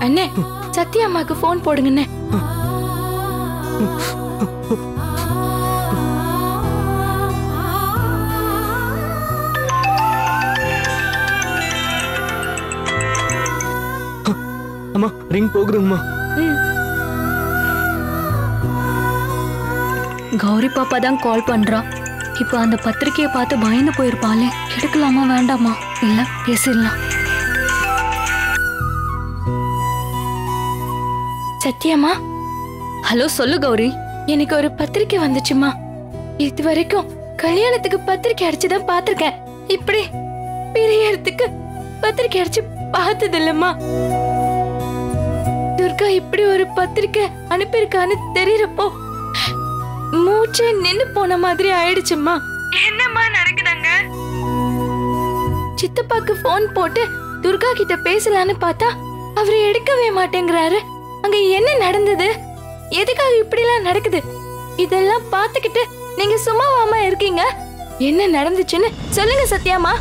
அண்ணே சத்யா அம்மாக்கு ஃபோன் போடுங்கண்ணே அம்மா ரிங் போகுதுங்கம்மா ம் கௌரி பாப்பா தான் கால் பண்றா இப்ப அந்த பத்திரிக்கையை பார்த்து பயந்து போயிருப்பாளே எடுக்கலாமா வேண்டாமா இல்ல பேசிடலாம் சத்யாம்மா ஹலோ சொல்லு கௌரி எனக்கு ஒரு பத்திரிக்கை வந்துச்சுமா இது வரைக்கும் கல்யாணத்துக்கு பத்திரிக்கை அடிச்சுதான் பாத்திருக்கேன் இப்படி பிரியறதுக்கு பத்திரிக்கை அடிச்சு பார்த்தது இல்லம்மா துர்கா இப்படி ஒரு பத்திரிக்கை அனுப்பியிருக்கான்னு தெரியறப்போ மூச்சே நின்னு போன மாதிரி ஆயிடுச்சும்மா என்னம்மா நடக்குதாங்க சித்தப்பாக்கு ஃபோன் போட்டு துர்கா கிட்ட பேசலான்னு பார்த்தா அவர் எடுக்கவே மாட்டேங்கிறாரு அங்க என்ன நடந்தது எதுக்காக இப்படிலாம் நடக்குது இதெல்லாம் பார்த்துக்கிட்டு நீங்க சும்மாவாம இருக்கீங்க என்ன நடந்துச்சுன்னு சொல்லுங்க சத்யாமா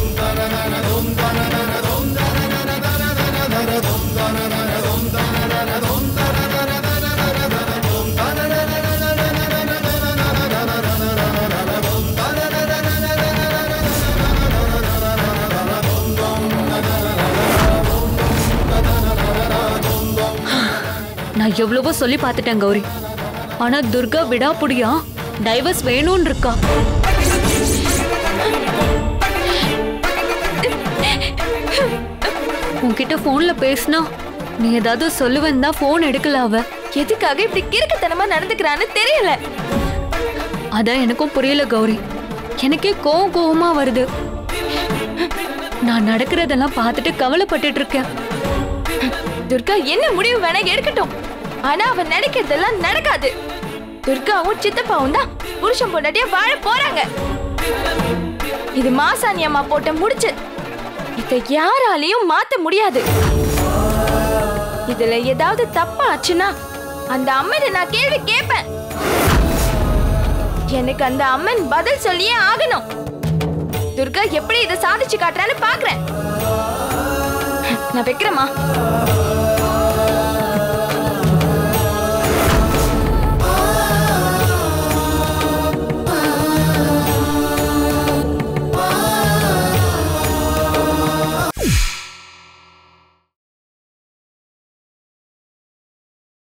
நான் எவ்வளவோ சொல்லி பார்த்துட்டேன் கௌரி ஆனா துர்கா விடாப்புடியா டைவர்ஸ் வேணும்னு இருக்கா உன்கிட்ட போன்ல பேசினா நீ ஏதாவது சொல்லுவேன் தான் போன் எடுக்கல அவ எதுக்காக இப்படி கிறுக்குத்தனமா நடந்துக்கிறான்னு தெரியல அதான் எனக்கும் புரியல கௌரி எனக்கே கோவம் கோவமா வருது நான் நடக்கிறதெல்லாம் பார்த்துட்டு கவலைப்பட்டுட்டு இருக்கேன் துர்கா என்ன முடிவு வேணா எடுக்கட்டும் ஆனா அவன் நினைக்கிறதெல்லாம் நடக்காது துர்காவும் சித்தப்பாவும் தான் புருஷன் பொண்டாட்டியா வாழ போறாங்க இது மாசாணி அம்மா போட்ட முடிச்சு இத யாராலையும் மாத்த முடியாது இதுல ஏதாவது தப்பா ஆச்சுன்னா அந்த அம்மனை நான் கேள்வி கேட்பேன் எனக்கு அந்த அம்மன் பதில் சொல்லியே ஆகணும் துர்கா எப்படி இதை சாதிச்சு காட்டுறான்னு பாக்குறேன் நான் வைக்கிறேம்மா